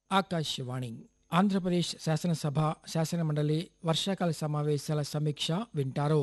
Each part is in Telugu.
ఆకాశవాణి ఆంధ్రప్రదేశ్ శాసనసభ శాసనమండలి వర్షాకాల సమావేశాల సమీక్ష వింటారు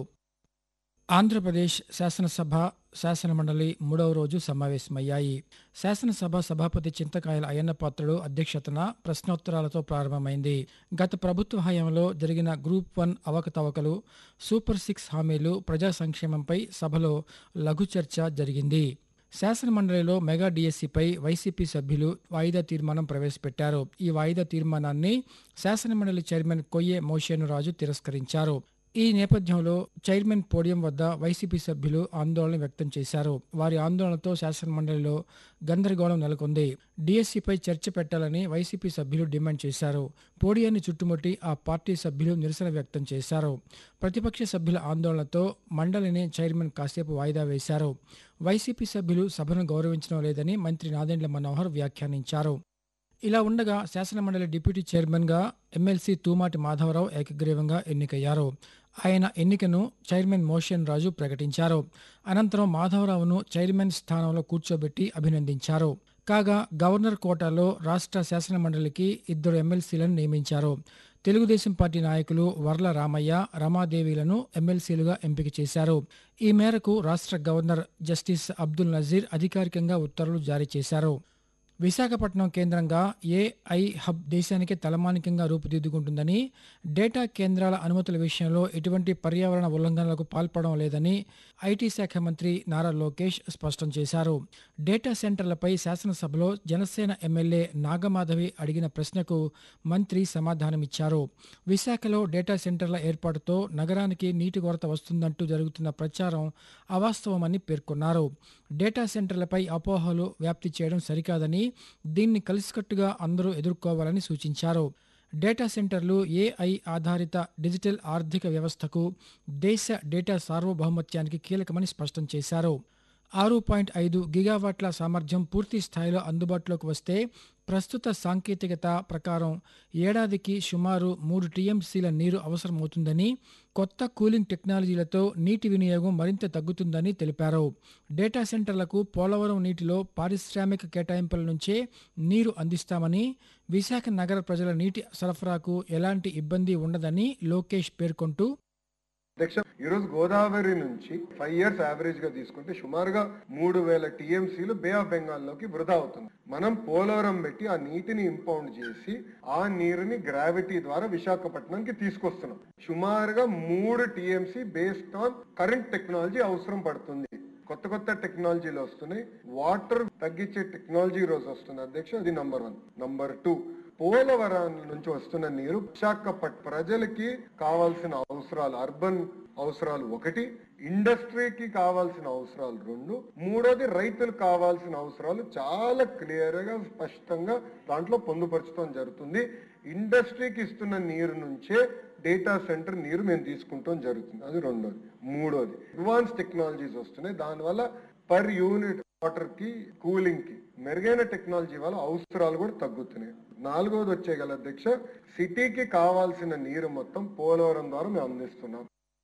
ఆంధ్రప్రదేశ్ శాసనసభ శాసనమండలి మూడవ రోజు సమావేశమయ్యాయి శాసనసభ సభాపతి చింతకాయల అయ్యన్నపాత్రుడు అధ్యక్షతన ప్రశ్నోత్తరాలతో ప్రారంభమైంది గత ప్రభుత్వ హయాంలో జరిగిన గ్రూప్ వన్ అవకతవకలు సూపర్ సిక్స్ హామీలు ప్రజా సంక్షేమంపై సభలో లఘు చర్చ జరిగింది శాసనమండలిలో మెగా డిఎస్సిపై వైసీపీ సభ్యులు వాయిదా తీర్మానం ప్రవేశపెట్టారు ఈ వాయిదా తీర్మానాన్ని శాసనమండలి చైర్మన్ కొయ్యే మోషేనురాజు తిరస్కరించారు ఈ నేపథ్యంలో చైర్మన్ పోడియం వద్ద వైసీపీ సభ్యులు ఆందోళన వ్యక్తం చేశారు వారి ఆందోళనతో శాసనమండలిలో గందరగోళం నెలకొంది డిఎస్సిపై చర్చ పెట్టాలని వైసీపీ సభ్యులు డిమాండ్ చేశారు పోడియాన్ని చుట్టుముట్టి ఆ పార్టీ సభ్యులు నిరసన వ్యక్తం చేశారు ప్రతిపక్ష సభ్యుల ఆందోళనతో మండలిని చైర్మన్ కాసేపు వాయిదా వేశారు వైసీపీ సభ్యులు సభను గౌరవించడం లేదని మంత్రి నాదెండ్ల మనోహర్ వ్యాఖ్యానించారు ఇలా ఉండగా శాసనమండలి డిప్యూటీ చైర్మన్గా ఎమ్మెల్సీ తూమాటి మాధవరావు ఏకగ్రీవంగా ఎన్నికయ్యారు ఆయన ఎన్నికను చైర్మన్ మోషన్ రాజు ప్రకటించారు అనంతరం మాధవరావును చైర్మన్ స్థానంలో కూర్చోబెట్టి అభినందించారు కాగా గవర్నర్ కోటాలో రాష్ట్ర శాసనమండలికి ఇద్దరు ఎమ్మెల్సీలను నియమించారు తెలుగుదేశం పార్టీ నాయకులు వర్ల రామయ్య రమాదేవిలను ఎమ్మెల్సీలుగా ఎంపిక చేశారు ఈ మేరకు రాష్ట్ర గవర్నర్ జస్టిస్ అబ్దుల్ నజీర్ అధికారికంగా ఉత్తర్వులు జారీ చేశారు విశాఖపట్నం కేంద్రంగా ఏఐ హబ్ దేశానికి తలమానికంగా రూపుదిద్దుకుంటుందని డేటా కేంద్రాల అనుమతుల విషయంలో ఎటువంటి పర్యావరణ ఉల్లంఘనలకు పాల్పడడం లేదని ఐటీ శాఖ మంత్రి నారా లోకేష్ స్పష్టం చేశారు డేటా సెంటర్లపై శాసనసభలో జనసేన ఎమ్మెల్యే నాగమాధవి అడిగిన ప్రశ్నకు మంత్రి సమాధానమిచ్చారు విశాఖలో డేటా సెంటర్ల ఏర్పాటుతో నగరానికి నీటి కొరత వస్తుందంటూ జరుగుతున్న ప్రచారం అవాస్తవమని పేర్కొన్నారు డేటా సెంటర్లపై అపోహలు వ్యాప్తి చేయడం సరికాదని దీన్ని కలిసికట్టుగా అందరూ ఎదుర్కోవాలని సూచించారు డేటా సెంటర్లు ఏఐ ఆధారిత డిజిటల్ ఆర్థిక వ్యవస్థకు దేశ డేటా సార్వభౌమత్యానికి కీలకమని స్పష్టం చేశారు ఆరు పాయింట్ ఐదు గిగావాట్ల సామర్థ్యం పూర్తి స్థాయిలో అందుబాటులోకి వస్తే ప్రస్తుత సాంకేతికత ప్రకారం ఏడాదికి సుమారు మూడు టీఎంసీల నీరు అవసరమవుతుందని కొత్త కూలింగ్ టెక్నాలజీలతో నీటి వినియోగం మరింత తగ్గుతుందని తెలిపారు డేటా సెంటర్లకు పోలవరం నీటిలో పారిశ్రామిక కేటాయింపుల నుంచే నీరు అందిస్తామని విశాఖ నగర ప్రజల నీటి సరఫరాకు ఎలాంటి ఇబ్బంది ఉండదని లోకేష్ పేర్కొంటూ అధ్యక్ష ఈరోజు గోదావరి నుంచి ఫైవ్ ఇయర్స్ యావరేజ్ గా తీసుకుంటే సుమారుగా మూడు వేల టీఎంసీలు బే ఆఫ్ బెంగాల్ లోకి వృధా అవుతుంది మనం పోలవరం పెట్టి ఆ నీటిని ఇంపౌండ్ చేసి ఆ నీరుని గ్రావిటీ ద్వారా విశాఖపట్నంకి తీసుకొస్తున్నాం సుమారుగా మూడు TMC based on current technology అవసరం పడుతుంది కొత్త కొత్త టెక్నాలజీలు వస్తున్నాయి వాటర్ తగ్గించే టెక్నాలజీ ఈ రోజు వస్తుంది అధ్యక్ష అది number one number two Polavaram నుంచి వస్తున్న నీరు విశాఖపట్ ప్రజలకి కావాల్సిన అవసరాలు అర్బన్ అవసరాలు ఒకటి ఇండస్ట్రీకి కావాల్సిన అవసరాలు రెండు మూడోది రైతులకు కావాల్సిన అవసరాలు చాలా క్లియర్ గా స్పష్టంగా దాంట్లో పొందుపరచడం జరుగుతుంది ఇండస్ట్రీకి ఇస్తున్న నీరు నుంచే డేటా సెంటర్ నీరు మేము తీసుకుంటాం జరుగుతుంది అది రెండోది మూడోది అడ్వాన్స్ టెక్నాలజీస్ వస్తున్నాయి దానివల్ల పర్ యూనిట్ వాటర్ కి కూలింగ్ కి మెరుగైన టెక్నాలజీ వల్ల అవసరాలు కూడా తగ్గుతున్నాయి నాలుగోది వచ్చే గల అధ్యక్ష సిటీకి కావాల్సిన నీరు మొత్తం పోలవరం ద్వారా మేము అందిస్తున్నాం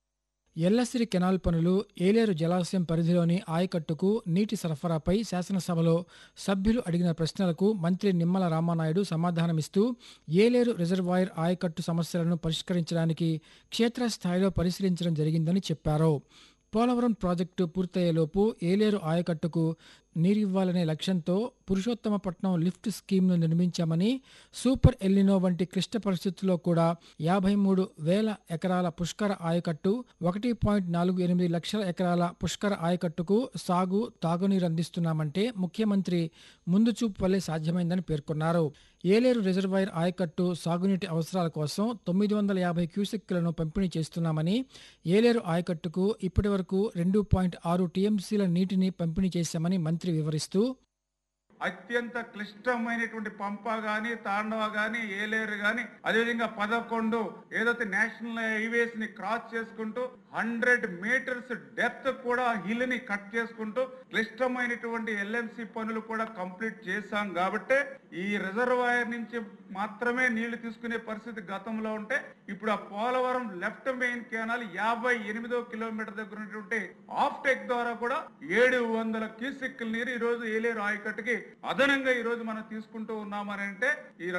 ఎల్లసిరి కెనాల్ పనులు ఏలేరు జలాశయం పరిధిలోని ఆయకట్టుకు నీటి సరఫరాపై శాసనసభలో సభ్యులు అడిగిన ప్రశ్నలకు మంత్రి నిమ్మల రామానాయుడు సమాధానమిస్తూ ఏలేరు రిజర్వాయర్ ఆయకట్టు సమస్యలను పరిష్కరించడానికి క్షేత్రస్థాయిలో పరిశీలించడం జరిగిందని చెప్పారు పోలవరం ప్రాజెక్టు పూర్తయ్యేలోపు ఏలేరు ఆయకట్టుకు నీరివ్వాలనే లక్ష్యంతో పురుషోత్తమపట్నం లిఫ్ట్ స్కీమ్ను నిర్మించామని సూపర్ ఎల్లినో వంటి క్లిష్ట పరిస్థితుల్లో కూడా యాభై మూడు వేల ఎకరాల పుష్కర ఆయకట్టు ఒకటి పాయింట్ నాలుగు ఎనిమిది లక్షల ఎకరాల పుష్కర ఆయకట్టుకు సాగు తాగునీరు అందిస్తున్నామంటే ముఖ్యమంత్రి ముందు చూపు వల్లే సాధ్యమైందని పేర్కొన్నారు ఏలేరు రిజర్వాయర్ ఆయకట్టు సాగునీటి అవసరాల కోసం తొమ్మిది వందల యాభై క్యూసెక్కులను పంపిణీ చేస్తున్నామని ఏలేరు ఆయకట్టుకు ఇప్పటి వరకు రెండు పాయింట్ ఆరు టీఎంసీల నీటిని పంపిణీ చేశామని మంత్రి వివరిస్తూ అత్యంత క్లిష్టమైనటువంటి పంప గాని తాండవ గాని ఏలేరు గాని అదేవిధంగా పదకొండు ఏదైతే నేషనల్ హైవేస్ ని క్రాస్ చేసుకుంటూ హండ్రెడ్ మీటర్స్ డెప్త్ కూడా హిల్ ని కట్ చేసుకుంటూ క్లిష్టమైనటువంటి ఎల్ఎంసి పనులు కూడా కంప్లీట్ చేశాం కాబట్టి ఈ రిజర్వాయర్ నుంచి మాత్రమే నీళ్లు తీసుకునే పరిస్థితి గతంలో ఉంటే ఇప్పుడు ఆ పోలవరం లెఫ్ట్ మెయిన్ కెనాల్ యాభై ఎనిమిదో కిలోమీటర్ దగ్గర ఉన్నటువంటి ఆఫ్ టెక్ ద్వారా కూడా ఏడు వందల క్యూసెక్కుల నీరు ఈ రోజు ఏలేరు ఆయకట్టుకి అదనంగా ఈ రోజు మనం తీసుకుంటూ ఉన్నామని అంటే ఈ